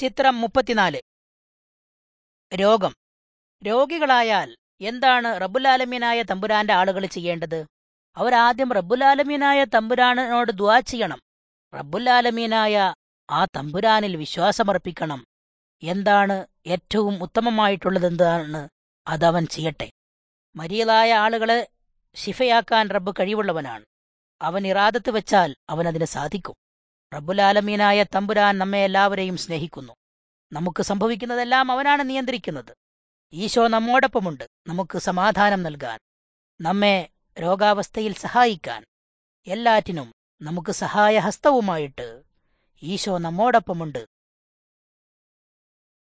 ചിത്രം മുപ്പത്തിനാല് രോഗം രോഗികളായാൽ എന്താണ് റബ്ബുലാലമീനായ തമ്പുരാന്റെ ആളുകൾ ചെയ്യേണ്ടത് അവരാദ്യം റബ്ബുലാലമീനായ തമ്പുരാനോട് ദുആ ചെയ്യണം റബ്ബുലാലമീനായ ആ തമ്പുരാനിൽ വിശ്വാസമർപ്പിക്കണം എന്താണ് ഏറ്റവും ഉത്തമമായിട്ടുള്ളതെന്താണ് അതവൻ ചെയ്യട്ടെ മരിയലായ ആളുകളെ ശിഫയാക്കാൻ റബ്ബ് കഴിവുള്ളവനാണ് അവൻ ഇറാദത്ത് വെച്ചാൽ അവനതിന് സാധിക്കും റബ്ബുലാലമീനായ തമ്പുരാൻ നമ്മെ എല്ലാവരെയും സ്നേഹിക്കുന്നു നമുക്ക് സംഭവിക്കുന്നതെല്ലാം അവനാണ് നിയന്ത്രിക്കുന്നത് ഈശോ നമ്മോടൊപ്പമുണ്ട് നമുക്ക് സമാധാനം നൽകാൻ നമ്മെ രോഗാവസ്ഥയിൽ സഹായിക്കാൻ എല്ലാറ്റിനും നമുക്ക് സഹായഹസ്തവുമായിട്ട് ഈശോ നമ്മോടൊപ്പമുണ്ട്